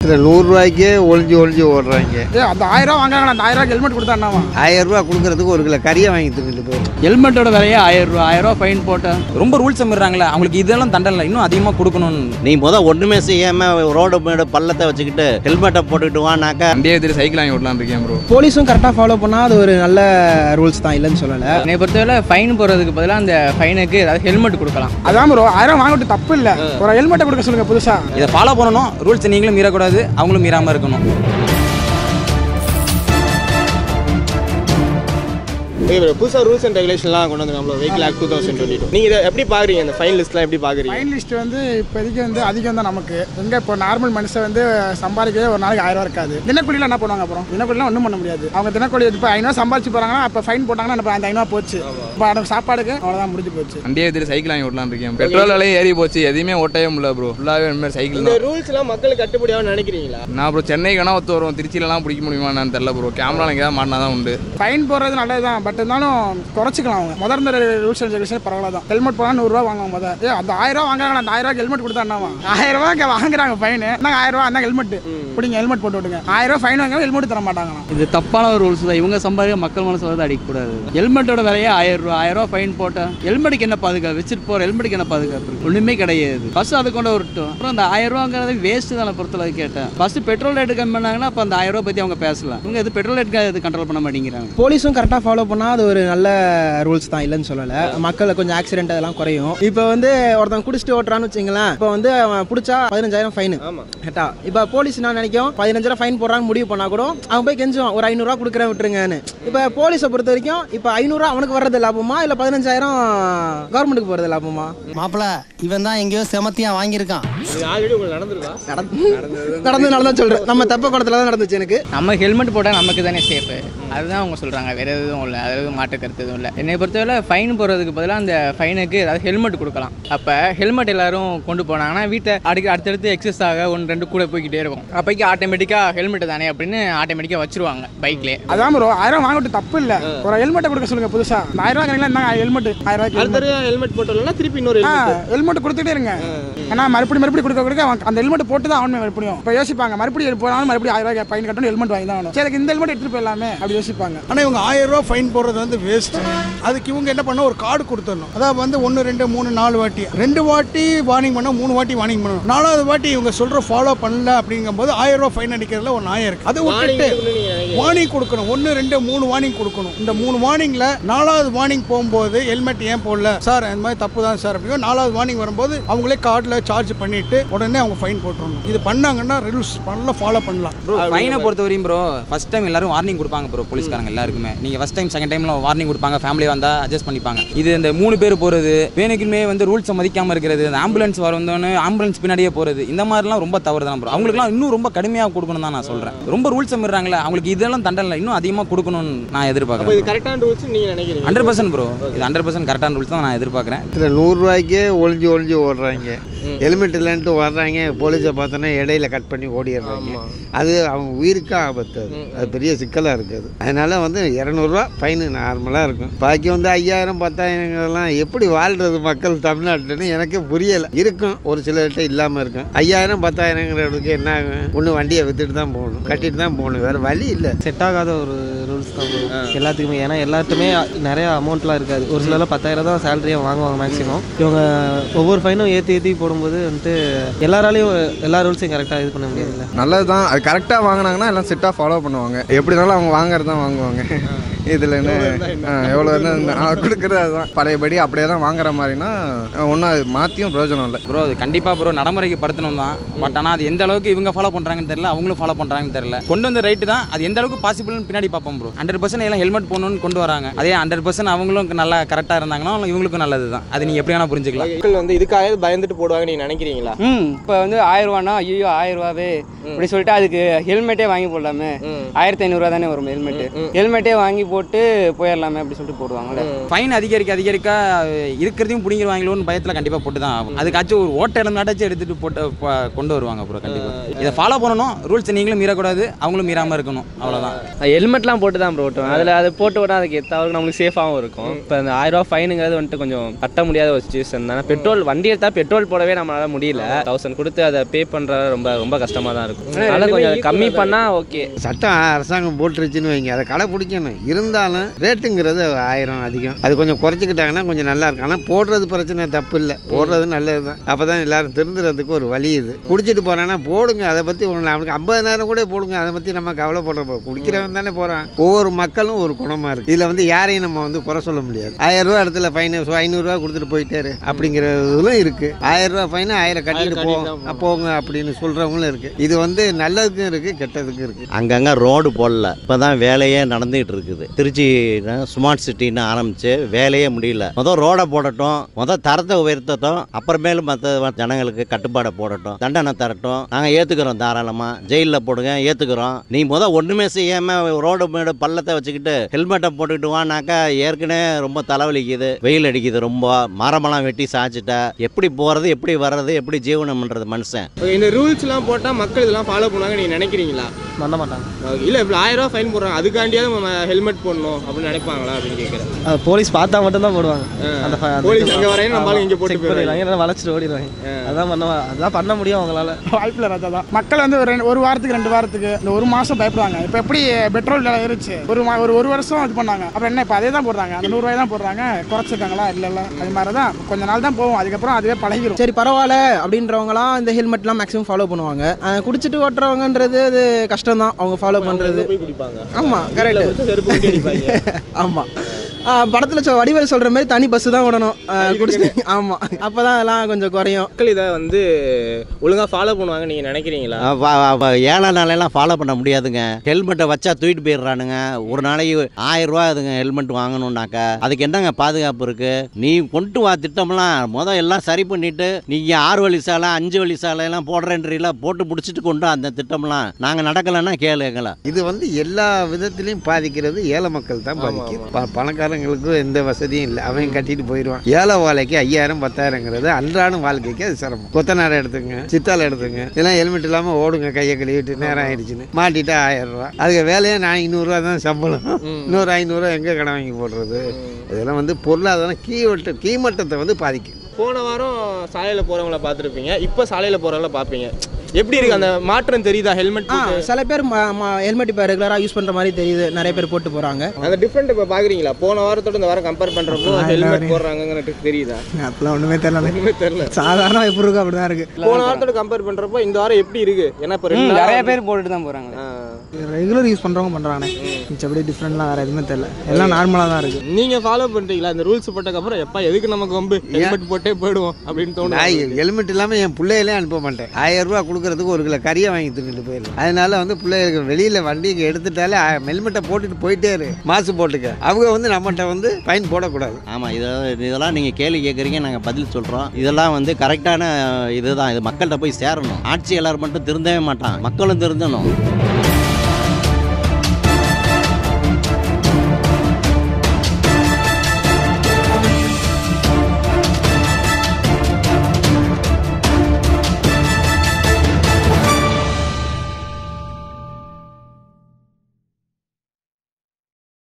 இதில் நூறுரூவாய்க்கே ஒளிஞ்சு ஒளிஞ்சு ஓடுறாங்க ஏ அந்த ஆயிரம் ரூபா வாங்குறாங்க அந்த ஆயிரம் ரூபாய்க்கு ஹெல்மெட் கொடுத்தா என்னவா ஆயிரம் ரூபா கொடுக்கறதுக்கு ஒரு கிலோ கறியை வாங்கி தின்னுட்டு போயிடும் ஹெல்மெட்டோட விலையே ஆயிரம் ரூபா ஆயிரம் ரூபா ஃபைன் போட்டேன் ரொம்ப ரூல்ஸ் மீறாங்களே அவங்களுக்கு இதெல்லாம் தண்டனை இன்னும் அதிகமாக கொடுக்கணும்னு நீ முத ஒன்றுமே செய்யாம ரோடு மேடு பள்ளத்தை வச்சுக்கிட்டு ஹெல்மெட்டை போட்டுக்கிட்டு வானாக்கா வண்டியே எடுத்துட்டு சைக்கிள் வாங்கி விடலான்னு இருக்கேன் ப்ரோ போலீஸும் கரெக்டாக ஃபாலோ பண்ணால் அது ஒரு நல்ல ரூல்ஸ் தான் இல்லைன்னு சொல்லலை என்னை பொறுத்தவரை ஃபைன் போடுறதுக்கு பதிலாக அந்த ஃபைனுக்கு ஏதாவது ஹெல்மெட் கொடுக்கலாம் அதான் ப்ரோ ஆயிரம் வாங்கிட்டு தப்பு இல்லை ஒரு ஹெல்மெட்டை கொடுக்க சொல்லுங்க புதுசா இதை ஃபாலோ பண்ணணும் ரூல்ஸ் நீங்களும் மீறக்கூடாது அவங்களும் மீறாமல் இருக்கணும் புதுசாக ரூல்ஸ் அண்ட் ரெகுலேஷன்லாம் கொண்டு வந்து நம்மள vehicle act two thousand twenty two நீங்கள் இதை எப்படி பார்க்குறீங்க இந்த ஃபைன் லிஸ்ட்லாம் எப்படி பார்க்குறீங்க ஃபைன் லிஸ்ட் வந்து இப்போதைக்கு வந்து அதிகம் தான் நமக்கு எங்க இப்போ நார்மல் மனுஷன் வந்து சம்பாதிக்கவே ஒரு நாளைக்கு ஆயிரம் ரூபா இருக்காது தினக்கூலியில் என்ன பண்ணுவாங்க அப்புறம் தினக்கூலிலாம் ஒன்றும் பண்ண முடியாது அவங்க தினக்கூலி இப்போ ஐநூறுவா சம்பாதிச்சு போகிறாங்கன்னா அப்போ ஃபைன் போட்டாங்கன்னா இப்போ அந்த ஐநூறுவா போச்சு இப்போ அந்த சாப்பாடுக்கு அவ்வளோதான் முடிஞ்சு போச்சு வண்டியே எடுத்துட்டு சைக்கிள் வாங்கி விடலான்னு இருக்கேன் பெட்ரோல் விலையே ஏறி போச்சு எதையுமே ஓட்டவே முடியல ப்ரோ ஃபுல்லாகவே இந்த மாதிரி சைக்கிள் இந்த தான் ரூல்ஸ்லாம் மக்களுக்கு கட்டுப்படியாகும் நினைக்கிறீங்களா நான் ப்ரோ சென்னைக்கு வேணா ஒத்து வரும் திருச்சியிலலாம் பிடிக்க முடியுமா என்னன்னு தெரியல ப்ரோ கேமரா எங்கேயாவது மாட்டினா தான் உண்டு ஃபைன் போடுறது நல்லது தான் பட் இருந்தாலும் குறைச்சிக்கலாம் அவங்க முதல் இருந்த ரூல்ஸ் அண்ட் ரெகுலேஷன் பரவாயில்ல தான் ஹெல்மெட் போனால் நூறுரூவா வாங்குவாங்க முதல் ஏ அந்த ஆயிரம் ரூபா வாங்குறாங்க அந்த ஆயிரம் ரூபாய்க்கு ஹெல்மெட் கொடுத்தா என்னவா ஆயிரம் ரூபாய்க்கு வாங்குறாங்க ஃபைன் நாங்கள் ஆயிரம் ரூபா அந்த ஹெல்மெட் பிடிங்க ஹெல்மெட் போட்டு விட்டுங்க ஆயிரம் ரூபா ஃபைன் வாங்க ஹெல்மெட் தர மாட்டாங்களாம் இது தப்பான ஒரு ரூல்ஸ் தான் இவங்க சம்பாதிக்க மக்கள் மனசு வந்து அடிக்கக்கூடாது ஹெல்மெட்டோட விலையே ஆயிரம் ரூபா ஆயிரம் ரூபா ஃபைன் போட்டேன் ஹெல்மெட்டுக்கு என்ன பாதுகாப்பு வச்சுட்டு போகிற ஹெல்மெட்டுக்கு என்ன பாதுகாப்பு இருக்கு? ஒண்ணுமே கிடையாது ஃபர்ஸ்ட் அது கொண்டு வரட்டும் அப்புறம் அந்த ஆயிரம் ரூபாங்கிறது வேஸ்ட் தானே பொறுத்தளவு கேட்டேன் ஃபர்ஸ்ட் பெட்ரோல் ரேட்டு கம்மி பண்ணாங்கன்னா அப்போ அந்த ஆயிரம் ரூபா பற்றி அவங்க பேசலாம் இவங்க இது பெட்ரோல் ரேட்டுக்கு இது கண்ட்ரோல் பண்ண மாட்டேங்கிறாங்க போலீஸும் கரெக்டாக ஃபாலோ பண்ணால் அது ஒரு நல்ல ரூல்ஸ் தான் இல்லைன்னு சொல்லலை மக்கள் கொஞ்சம் ஆக்சிடென்ட் அதெல்லாம் குறையும் இப்போ வந்து ஒருத்தன் குடிச்சிட்டு ஓட்டுறான்னு வச்சுங்களேன் இப்போ வந்து அவன் பிடிச்சா பதினஞ்சாயிரம் ஃபைனு கரெக்டா இப்போ போலீஸ் நான் நினைக்கும் பதினஞ்சாயிரம் ஃபைன் போடுறான்னு முடிவு பண்ணா கூட அவன் போய் கெஞ்சுவான் ஒரு ஐநூறுரூவா கொடுக்குறேன் விட்டுருங்கன்னு இப்போ போலீஸை பொறுத்த வரைக்கும் இப்போ ஐநூறுரூவா அவனுக்கு வர்றது லாபமா இல்லை பதினஞ்சாயிரம் கவர்மெண்ட்டுக்கு போகிறது லாபமா மாப்பிள இவன் தான் எங்கேயோ செமத்தியா வாங்கியிருக்கான் இது ஆல்ரெடி உங்களுக்கு நடந்திருக்கா நடந்து நடந்தான் சொல்கிறேன் நம்ம தெப்ப குளத்துல தான் நடந்துச்சு எனக்கு நம்ம ஹெல்மெட் போட்டால் நமக்கு தானே சேஃபு அதுதான் அவங்க சொல்கிறாங்க வேறு எதுவும் இல்லை அதாவது மாற்று கருத்து எதுவும் இல்லை என்னை பொறுத்தவரை ஃபைன் போடுறதுக்கு பதிலாக அந்த ஃபைனுக்கு ஏதாவது ஹெல்மெட் கொடுக்கலாம் அப்போ ஹெல்மெட் எல்லாரும் கொண்டு போனாங்கன்னா வீட்டில் அடுக்கு அடுத்தடுத்து எக்ஸஸ் ஆக ஒன்று ரெண்டு கூட போய்கிட்டே இருக்கும் அப்போக்கி ஆட்டோமேட்டிக்காக ஹெல்மெட் தானே அப்படின்னு ஆட்டோமேட்டிக்காக வச்சிருவாங்க பைக்லேயே அதான் ப்ரோ ஆயிரம் வாங்கிட்டு தப்பு இல்லை ஒரு ஹெல்மெட்டை கொடுக்க சொல்லுங்க புதுசா இந்த ஆயிரம் ரூபா கேட்கலாம் ஹெல்மெட் ஆயிரம் அடுத்த ரூபாய்க்கு தடவை ஹெல்மெட் போட்டோம்னா திருப்பி இன்னொரு helmet. ஹெல்மெட் கொடுத்துட்டே இருங்க ஏன்னா மறுபடியும் மறுபடியும் கொடுக்க கொடுக்க அவன் அந்த ஹெல்மெட் போட்டு தான் ஆகணும் மறுபடியும் இப்போ யோசிப்பாங்க மறுபடியும் போனாலும் மறுபடியும் ஆயிரம் ரூபாய் ஃபைன் கட்டணும் ஹெல்மெட் வாங்கி தான் ஆகணும் சரி அதுக்கு இந்த ஹெல்மெட் எடுத்துட்டு போயிடலாமே அப்படி யோசிப்பாங்க ஆனால் இவங்க ஆயிரம் ரூபா ஃபைன் போடுறது வந்து வேஸ்ட் அதுக்கு இவங்க என்ன பண்ண ஒரு கார்டு கொடுத்துடணும் அதாவது வந்து ஒன்று ரெண்டு மூணு நாலு வாட்டி ரெண்டு வாட்டி வார்னிங் பண்ண மூணு வாட்டி வார்னிங் பண்ணணும் நாலாவது வாட்டி இவங்க சொல்கிற ஃபாலோ பண்ணல அப்படிங்கும்போது ஆயிரம் ரூபா ஃபைன் அடிக்கிறதுல ஒரு நியாயம் இருக்கு அதை Warning விட்டுட்டு கொடுக்கணும்னு நீங்க நினைக்கிறீங்க. வார்னிங் கொடுக்கணும் ஒன்று ரெண்டு மூணு வார்னிங் கொடுக்கணும் இந்த மூணு வார்னிங்கில் நாலாவது வார்னிங் போகும்போது ஹெல்மெட் ஏன் போடல சார் இந்த மாதிரி தப்பு தான் சார் அப்படிங்க நாலாவது வார்னிங் வரும்போது அவங்களே கார்டில் சார்ஜ் பண்ணிட்டு உடனே அவங்க ஃபைன் போட்டுருணும் இது பண்ணாங்கன்னா ரூல்ஸ் பண்ணல ஃபாலோ பண்ணலாம் ப்ரோ ஃபைனை பொறுத்த வரையும் ப்ரோ ஃபஸ்ட் டைம் எல்லாரும் வார்னிங் கொடுப்பாங்க ப்ரோ போலீஸ்காரங்க எல்லாருக்குமே நீங்கள் ஃபஸ்ட் டைம் செகண்ட் டைம்ல வார்னிங் கொடுப்பாங்க ஃபேமிலி வந்தால் அட்ஜஸ்ட் பண்ணிப்பாங்க இது இந்த மூணு பேர் போகிறது வேணுக்குமே வந்து ரூல்ஸை மதிக்காமல் இருக்கிறது இந்த ஆம்புலன்ஸ் வர வந்தோன்னு ஆம்புலன்ஸ் பின்னாடியே போகிறது இந்த மாதிரிலாம் ரொம்ப தவறு தான் ப்ரோ அவங்களுக்குலாம் இன்னும் ரொம்ப கடுமையாக கொடுக்கணும் தான் நான் சொல்கிறேன் ரொம்ப ரூல்ஸை மீறாங்களே அவங்களுக்கு இதெல்லாம் தண்டனை இன்னும் அதிகமாக கொடுக்கணும்னு நான் அப்போ இது எதிர்பார்க்குறேன் கரெக்டான ரூல்ஸ் நீங்கள் நினைக்கிறீங்க ஹண்ட்ரட் பர்சன்ட் ப்ரோ இது ஹண்ட்ரட் பர்சன்ட் கரெக்டான ரூல்ஸ் தான் நான் எதிர்பார்க்குறேன் இதில் நூறுரூவாய்க்கே ஒளிஞ்சு ஒளிஞ்சு ஓடுறாங்க ஹெல்மெட் இல்லைன்ட்டு வர்றாங்க போலீஸை பார்த்தோன்னா இடையில கட் பண்ணி ஓடிடுறாங்க அது அவங்க உயிருக்கு ஆபத்து அது அது பெரிய சிக்கலாக இருக்குது அதனால வந்து இரநூறுவா ஃபைனு நார்மலாக இருக்கும் பாக்கி வந்து ஐயாயிரம் பத்தாயிரங்கள்லாம் எப்படி வாழ்றது மக்கள் தமிழ்நாட்டுன்னு எனக்கே புரியலை இருக்கும் ஒரு சிலர்கிட்ட இல்லாமல் இருக்கும் ஐயாயிரம் பத்தாயிரங்கிறதுக்கு என்ன ஆகும் ஒன்று வண்டியை விற்றுட்டு தான் போகணும் கட்டிட்டு தான் போகணும் வேறு வழி இல்லை செட் ஆகாத ஒரு ரூல்ஸ் தான் bro. எல்லாத்துக்குமே ஏன்னா எல்லாத்துக்குமே நிறைய அமௌண்ட்லாம் இருக்காது ஒரு சிலர்லாம் பத்தாயிரம் தான் சேலரியாக வாங்குவாங்க மேக்ஸிமம் இவங்க ஒவ்வொரு ஃபைனும் ஏற்றி ஏற்றி போடும்போது வந்துட்டு எல்லாராலையும் எல்லா ரூல்ஸையும் கரெக்டாக இது பண்ண முடியாதுல்ல நல்லது தான் அது கரெக்டாக வாங்கினாங்கன்னா எல்லாம் செட்டாக ஃபாலோ பண்ணுவாங்க எப்படினாலும் அவங்க வாங்குறது தான் வாங்குவாங்க இதில் என்ன எவ்வளோ நான் கொடுக்குறது அதுதான் பழையபடி அப்படியே தான் வாங்குற மாதிரினா ஒன்றும் அது மாற்றியும் பிரயோஜனம் இல்லை ப்ரோ அது கண்டிப்பாக ப்ரோ நடைமுறைக்கு படுத்தணும் தான் பட் ஆனால் அது எந்த அளவுக்கு இவங்க ஃபாலோ பண்ணுறாங்கன்னு தெரியல அவங்களும் ஃபாலோ பண்ணுறாங்கன்னு தெரியல கொண்டு வந்த ரைட்டு தான் அது எந்த அளவுக்கு பாசிபிள்னு பின்னாடி பார்ப்போம் ப்ரோ ஹண்ட்ரட் பர்சன்ட் எல்லாம் ஹெல்மெட் போடணும்னு கொண்டு வராங்க அதே ஹண்ட்ரட் பர்சன்ட் அவங்களும் நல்லா கரெக்டாக இருந்தாங்கன்னா இவங்களுக்கும் நல்லது தான் அது நீங்கள் எப்படி வேணால் புரிஞ்சுக்கலாம் மக்கள் வந்து இதுக்காக பயந்துட்டு போடுவாங்க நீங்கள் நினைக்கிறீங்களா ம் இப்போ வந்து ஆயிரம் ரூபானா ஐயோ ஆயிரம் ரூபாவே அப்படி சொல்லிட்டு அதுக்கு ஹெல்மெட்டே வாங்கி போடலாமே ஆயிரத்தி ஐநூறுரூவா தானே வரும் ஹெல்மெட்டு ஹெல்மெட்டே வாங்கி போட்டு போயிடலாமே அப்படி சொல்லிட்டு போடுவாங்கல்ல ஃபைன் அதிகரிக்க அதிகரிக்க இருக்கிறதையும் பிடிங்கிருவாங்களோன்னு பயத்தில் கண்டிப்பாக போட்டு தான் ஆகும் அதுக்காச்சும் ஒரு ஓட்ட இழந்தாட்டாச்சும் எடுத்துகிட்டு போட்டு ப- கொண்டு வருவாங்க ப்ரோ கண்டிப்பாக இதை ஃபாலோ பண்ணணும் ரூல்ஸ் நீங்களும் மீறக்கூடாது அவங்களும் மீறாமல் இருக்கணும் அவ்வளோதான் ஹெல்மெட்லாம் போட்டு தான் ப்ரோ ஓட்டுவேன் அதில் அது போட்டு விட்டா அதுக்கு எத்தவரைக்கும் நம்மளுக்கு சேஃபாகவும் இருக்கும் இப்போ அந்த ஆயிரம் ரூபா ஃபைனுங்கிறது வந்துட்டு கொஞ்சம் கட்ட முடியாத ஒரு சுச்சுவேஷன் தானே பெட்ரோல் வண்டி எடுத்தால் பெட்ரோல் போடவே நம்மளால முடியல தௌசண்ட் கொடுத்து அதை பே பண்ற ரொம்ப ரொம்ப கஷ்டமா தான் இருக்கும் அதனால கொஞ்சம் கம்மி பண்ணா ஓகே சட்டம் அரசாங்கம் போட்டுருச்சுன்னு வைங்க அதை கடைப்பிடிக்கணும் இருந்தாலும் ரேட்டுங்கிறது ஆயிரம் அதிகம் அது கொஞ்சம் குறைச்சிக்கிட்டாங்கன்னா கொஞ்சம் நல்லா இருக்கும் ஆனால் போடுறது பிரச்சனை தப்பு இல்லை போடுறது நல்லது தான் அப்போ தான் எல்லாரும் திருந்துறதுக்கு ஒரு வழி இது குடிச்சிட்டு போறான்னா போடுங்க அதை பற்றி ஒன்று அவனுக்கு ஐம்பதாயிரம் கூட போடுங்க அதை பற்றி நம்ம கவலைப்படுறப்போ குடிக்கிறவன் தானே போகிறான் ஒவ்வொரு மக்களும் ஒரு குணமாக இருக்குது இதில் வந்து யாரையும் நம்ம வந்து குறை சொல்ல முடியாது ஆயிரம் ரூபா இடத்துல ஃபைன் ஐநூறுரூவா கொடுத்துட்டு போயிட்டாரு அப்படிங்கிறதுலும் இருக்குது ஆயிரம் ரூபா ஃபைன் ஆயிரம் கட்டிட்டு போங்க போங்க அப்படின்னு சொல்கிறவங்களும் இருக்குது இது வந்து நல்லதுக்கும் இருக்குது கெட்டதுக்கும் இருக்குது அங்கங்கே ரோடு போடல இப்போ தான் வேலையே நடந்துகிட்டு இருக்குது திருச்சி ஸ்மார்ட் சிட்டின்னு ஆரம்பிச்சு வேலையே முடியல முதல் ரோடை போடட்டும் முதல் தரத்தை உயர்த்தட்டும் அப்புறமேலு மற்ற ஜனங்களுக்கு கட்டுப்பாடை போடட்டும் தண்டனை தரட்டும் நாங்கள் ஏற்றுக்கிறோம் தாராளமாக ஜெயிலில் போடுங்க ஏற்றுக்கிறோம் நீ முதல் ஒன்றுமே செய்யாமல் ரோடு மேடு பள்ளத்தை வச்சுக்கிட்டு ஹெல்மெட்டை போட்டுக்கிட்டு வானாக்கா ஏற்கனவே ரொம்ப தலைவலிக்குது வெயில் அடிக்குது ரொம்ப மரமெல்லாம் வெட்டி சாய்ச்சிட்டா எப்படி போகிறது எப்படி வர்றது எப்படி ஜீவனம் பண்ணுறது மனுஷன் Okay, இந்த ரூல்ஸ்லாம் போட்டால் மக்கள் இதெல்லாம் ஃபாலோ பண்ணுவாங்க நீங்கள் நினைக்கிறீங்களா பண்ண மாட்டாங்க இல்லை இப்போ ஆயிரம் ரூபா ஃபைன் போடுறாங்க அதுக்காண்டியாவது நம்ம ஹெல்மெட் போடணும் அப்படின்னு நினைப்பாங்களா அப்படின்னு கேட்குறேன் போலீஸ் பார்த்தா மட்டும் தான் போடுவாங்க அந்த ஃப- அந்த போலீஸ் அங்கே வரையும் நம்மளால இங்கே போட்டு check போயிடுறாங்க பண்ணிடுவாங்க இல்லைன்னா வளைச்சிட்டு ஓடிடுவாங்க அதான் பண்ண அதான் பண்ண முடியும் அவங்களால வாய்ப்பில்லை ராஜா தான் மக்கள் வந்து ஒரு ரெண்டு- ஒரு வாரத்துக்கு ரெண்டு வாரத்துக்கு இந்த ஒரு மாசம் பயப்படுவாங்க இப்போ எப்படி பெட்ரோல் விலை ஏறிச்சு ஒரு மா- ஒரு ஒரு வருஷம் இது பண்ணாங்க அப்புறம் என்ன இப்போ அதே தான் போடுறாங்க அந்த நூறுரூவாய் தான் போடுறாங்க குறைச்சிருக்காங்களா இல்லை இல்லை அது மாதிரி தான் கொஞ்ச நாள் தான் போகும் அதுக்கப்புறம் அதுவே பழகிரும் சரி பரவாயில்ல அப்படின்றவங்களாம் இந்த ஹெல்மெட்லாம் மேக்ஸிமம் ஃபாலோ பண்ணுவாங்க அஹ் குடிச்சிட்டு ஓட்டுறவங்கன்றது அது கஷ்டம் தான் அவங்க ஃபாலோ பண்ணுறது போய் குடிப்பாங்க ஆமாம் கரெக்ட் செருப்பு கொண்டு அடிப்பாங்க ஆமாம் படத்தில் வடிவேல் சொல்கிற மாதிரி தனி பஸ்ஸு தான் விடணும் அஹ் குடிச்சிட்டு ஆமாம் அப்போ தான் அதெல்லாம் கொஞ்சம் குறையும் மக்கள் இதை வந்து ஒழுங்காக ஃபாலோ பண்ணுவாங்க நீங்கள் நினைக்கிறீங்களா அஹ் வ- வ- வ- ஏழை நாளெல்லாம் ஃபாலோ பண்ண முடியாதுங்க ஹெல்மெட்டை வச்சா தூக்கிட்டு போயிடுறானுங்க ஒரு நாளைக்கு ஆயிரம் ரூபா அதுங்க ஹெல்மெட் வாங்கணும்னாக்கா அதுக்கு என்னங்க பாதுகாப்பு இருக்கு நீ கொண்டு வா திட்டம்லாம் முதல் எல்லாம் சரி பண்ணிட்டு நீங்க ஆறு வழி சாலை அஞ்சு வழி சாலை எல்லாம் போடுறேன்றீங்களா போட்டு பிடிச்சிட்டு கொண்டு வா அந்த திட்டம்லாம் நாங்க நடக்கலைன்னா கேளுங்களா இது வந்து எல்லா விதத்திலையும் பாதிக்கிறது ஏழை மக்கள் தான் பாதிக்குது ப- பணக்காரங்களுக்கு எந்த வசதியும் இல்லை அவன் கட்டிட்டு போயிடுவான் ஏழை வாழைக்கு ஐயாயிரம் பத்தாயிரங்கிறது அன்றாடம் வாழ்க்கைக்கு அது சிரமம் கொத்தனாரை எடுத்துங்க சித்தால எடுத்துங்க இதெல்லாம் ஹெல்மெட் இல்லாமல் ஓடுங்க கையை கழுவிட்டு நேரம் ஆயிடுச்சுன்னு மாட்டிட்டு ஆயிரம் ரூபா அதுக்கு வேலையே நான் ஐநூறுரூவா தான் சம்பளம் இன்னொரு ஐநூறுரூவா எங்கே கடன் வாங்கி போடுறது இதெல்லாம் வந்து பொருளாதாரம் கீழ்வட்ட கீழ்மட்டத்தை வந்து பாதிக்கும் போன வாரம் சாலையில் போகிறவங்கள பார்த்துருப்பீங்க இப்போ சாலையில் போகிறவங்கள பார்ப்பீங்க எப்படி இருக்கு அந்த மாற்றம் தெரியுதா ஹெல்மெட் ஆ சில பேர் ஹெல்மெட் இப்போ ரெகுலராக யூஸ் பண்ணுற மாதிரி தெரியுது நிறைய பேர் போட்டு போகிறாங்க அந்த டிஃப்ரெண்ட் இப்போ பார்க்குறீங்களா போன வாரத்தோட இந்த வாரம் கம்பேர் பண்ணுறப்போ ஹெல்மெட் போடுறாங்கன்னு தெரியுதா அப்பெல்லாம் ஒன்றுமே தெரியல ஒன்றுமே தெரியல சாதாரண எப்படி இருக்கும் அப்படி தான் இருக்குது போன வாரத்தோட கம்பேர் பண்ணுறப்போ இந்த வாரம் எப்படி இருக்கு ஏன்னா இப்போ ரெண்டு நிறைய வாரம் பேர் போட்டுட்டு தான் போகிறாங்க ஆ. ரெகுலர் யூஸ் பண்ணுறவங்க பண்ணுறாங்க மிச்சப்படி டிஃப்ரெண்ட்லாம் வேறு எதுவுமே தெரியல எல்லாம் நார்மலாக தான் இருக்குது நீங்க ஃபாலோ பண்றீங்களா இந்த ரூல்ஸ் போட்டதுக்கப்புறம் எப்பா எதுக்கு நமக்கு வம்பு ஹெல்மெட் போட்டே போயிடுவோம் அப்படின்னு தோணும் நான் ஹெல்மெட் இல்லாமல் என் பிள்ளைகளே அனுப்ப மாட்டேன் ஆயிரம் ரூபா கொடுக்கறதுக்கு ஒரு கிலோ கறியை வாங்கி தின்னுட்டு போயிடலாம் அதனால வந்து பிள்ளைகளுக்கு வெளியில் வண்டிக்கு எடுத்துட்டாலே ஹெல்மெட்டை போட்டுட்டு போயிட்டே இரு மாசு போட்டுக்க அவங்க வந்து நம்மகிட்ட வந்து ஃபைன் போடக்கூடாது ஆமாம் இதெல்லாம் இதெல்லாம் நீங்கள் கேள்வி கேட்குறீங்க நாங்கள் பதில் சொல்கிறோம் இதெல்லாம் வந்து கரெக்டான இதுதான் இது மக்கள்கிட்ட போய் சேரணும் ஆட்சியாளர் மட்டும் திருந்தவே மாட்டான் மக்களும் திருந்தணும்